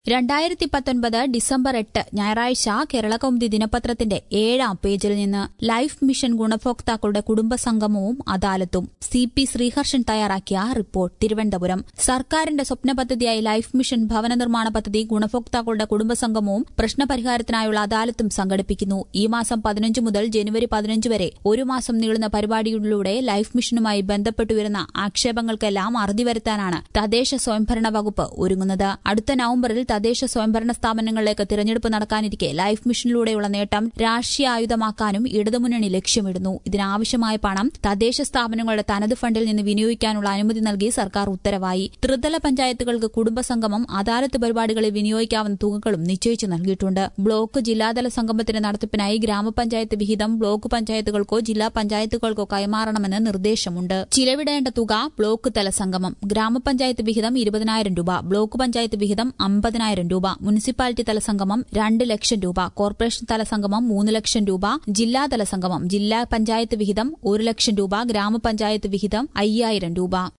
രണ്ടായിരത്തി പത്തൊൻപത് ഡിസംബർ എട്ട് ഞായറാഴ്ച കേരളകൗമുദി ദിനപത്രത്തിന്റെ ഏഴാം പേജിൽ നിന്ന് ലൈഫ് മിഷൻ ഗുണഭോക്താക്കളുടെ കുടുംബസംഗമവും അദാലത്തും സി പി ശ്രീഹർഷൻ തയ്യാറാക്കിയ റിപ്പോർട്ട് തിരുവനന്തപുരം സർക്കാരിന്റെ സ്വപ്ന പദ്ധതിയായി ലൈഫ് മിഷൻ ഭവന നിർമ്മാണ പദ്ധതി ഗുണഭോക്താക്കളുടെ കുടുംബസംഗമവും പ്രശ്നപരിഹാരത്തിനായുള്ള അദാലത്തും സംഘടിപ്പിക്കുന്നു ഈ മാസം പതിനഞ്ച് മുതൽ ജനുവരി പതിനഞ്ച് വരെ ഒരു മാസം നീളുന്ന പരിപാടികളിലൂടെ ലൈഫ് മിഷനുമായി ബന്ധപ്പെട്ടുവരുന്ന ആക്ഷേപങ്ങൾക്കെല്ലാം അറുതി വരുത്താനാണ് തദ്ദേശ സ്വയംഭരണ വകുപ്പ് ഒരുങ്ങുന്നത് അടുത്ത നവംബറിൽ തദ്ദേശ സ്വയംഭരണ സ്ഥാപനങ്ങളിലേക്ക് തിരഞ്ഞെടുപ്പ് നടക്കാനിരിക്കെ ലൈഫ് മിഷനിലൂടെയുള്ള നേട്ടം രാഷ്ട്രീയ ആയുധമാക്കാനും ഇടതുമുന്നണി ലക്ഷ്യമിടുന്നു ഇതിനാവശ്യമായ പണം തദ്ദേശ സ്ഥാപനങ്ങളുടെ തനത് ഫണ്ടിൽ നിന്ന് വിനിയോഗിക്കാനുള്ള അനുമതി നൽകി സർക്കാർ ഉത്തരവായി ത്രിതല പഞ്ചായത്തുകൾക്ക് കുടുംബസംഗമം അദാലത്ത് പരിപാടികളിൽ വിനിയോഗിക്കാവുന്ന തുകകളും നിശ്ചയിച്ചു നൽകിയിട്ടുണ്ട് ബ്ലോക്ക് ജില്ലാതല സംഗമത്തിന്റെ നടത്തിപ്പിനായി ഗ്രാമപഞ്ചായത്ത് വിഹിതം ബ്ലോക്ക് പഞ്ചായത്തുകൾക്കോ ജില്ലാ പഞ്ചായത്തുകൾക്കോ കൈമാറണമെന്ന് നിർദ്ദേശമുണ്ട് ചിലവിടേണ്ട തുക ബ്ലോക്ക് തല സംഗമം ഗ്രാമപഞ്ചായത്ത് വിഹിതം ഇരുപതിനായിരം രൂപ ബ്ലോക്ക് പഞ്ചായത്ത് വിഹിതം അമ്പതിനായിരം രൂപ മുനിസിപ്പാലിറ്റി തല സംഗമം രണ്ട് ലക്ഷം രൂപ കോർപ്പറേഷൻ തല സംഗമം മൂന്ന് ലക്ഷം രൂപ ജില്ലാതല സംഗമം ജില്ലാ പഞ്ചായത്ത് വിഹിതം ഒരു ലക്ഷം രൂപ ഗ്രാമപഞ്ചായത്ത് വിഹിതം അയ്യായിരം രൂപ